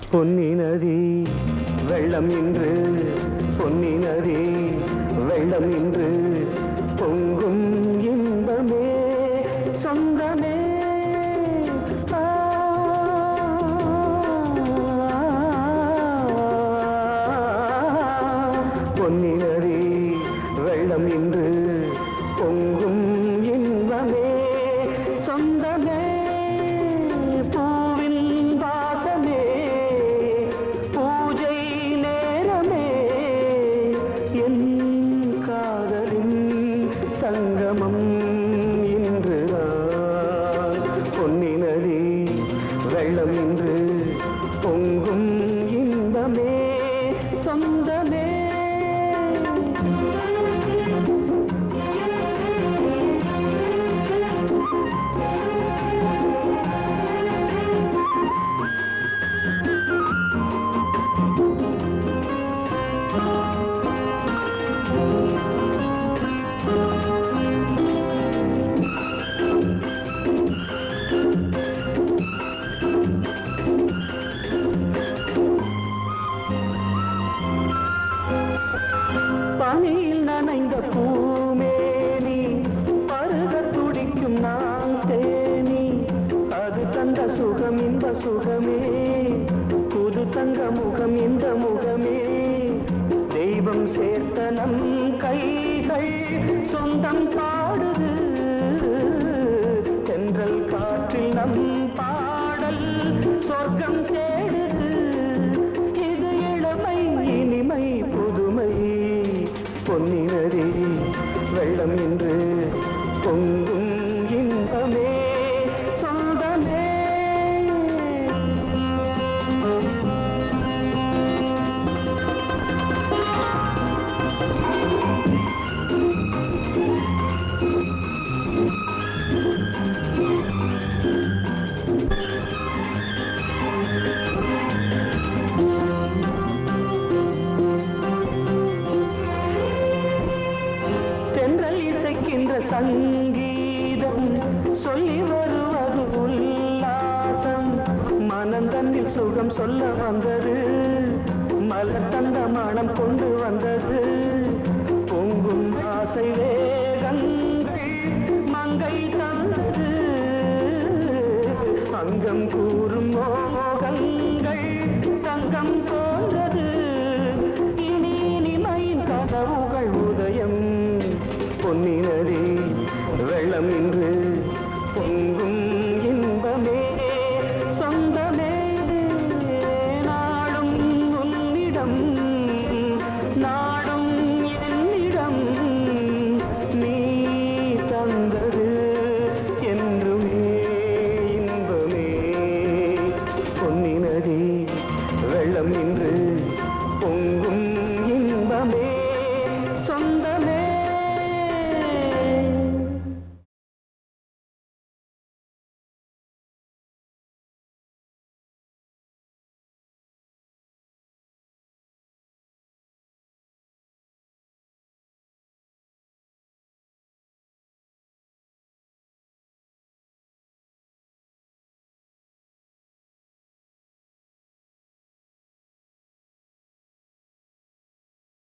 பொன்னி நதி வெள்ளம் இன்று பொன்னி நதி வெள்ளம் இன்று பொங்கும் இன்பமே சொந்தமே ஆ, பொன்னி நதி வெள்ளம் இன்று பொங்கும் இன்பமே சொந்தமே பூவின் வாசமே பூஜை நேரமே என் காதலின் சங்கமம் இன்றுதான் பொன்னி நதி வெள்ளம் இன்று பொங்கும் இன்பமே சொந்தமே பனியில் நனைந்த பூமேனி பருக துடிக்கும் நான் தேனி அது தந்த சுகம் இந்த சுகமே புது தங்க முகம் இந்த முகமே தெய்வம் சேர்த்த நம் கைகள் சொந்தம் பாடுது தென்றல் காற்றில் நம் பாடல் சொர்க்கம் தேடுது இது இளமை இனிமை புதுமை பொன்னினரே வெள்ளம் என்று பொங்கும் இன்பமே சொந்தமே தென்றல் இசைக்கின்ற சங்கீதம் சொல்லி வருவது உல்லாசம் மனம் தன்னில் சுகம் சொல்ல வந்தது மலர் தந்த மனம் கொண்டு வந்தது பொங்கும் ஆசை வேகங்கள் மங்கை தந்தது அங்கம் கூட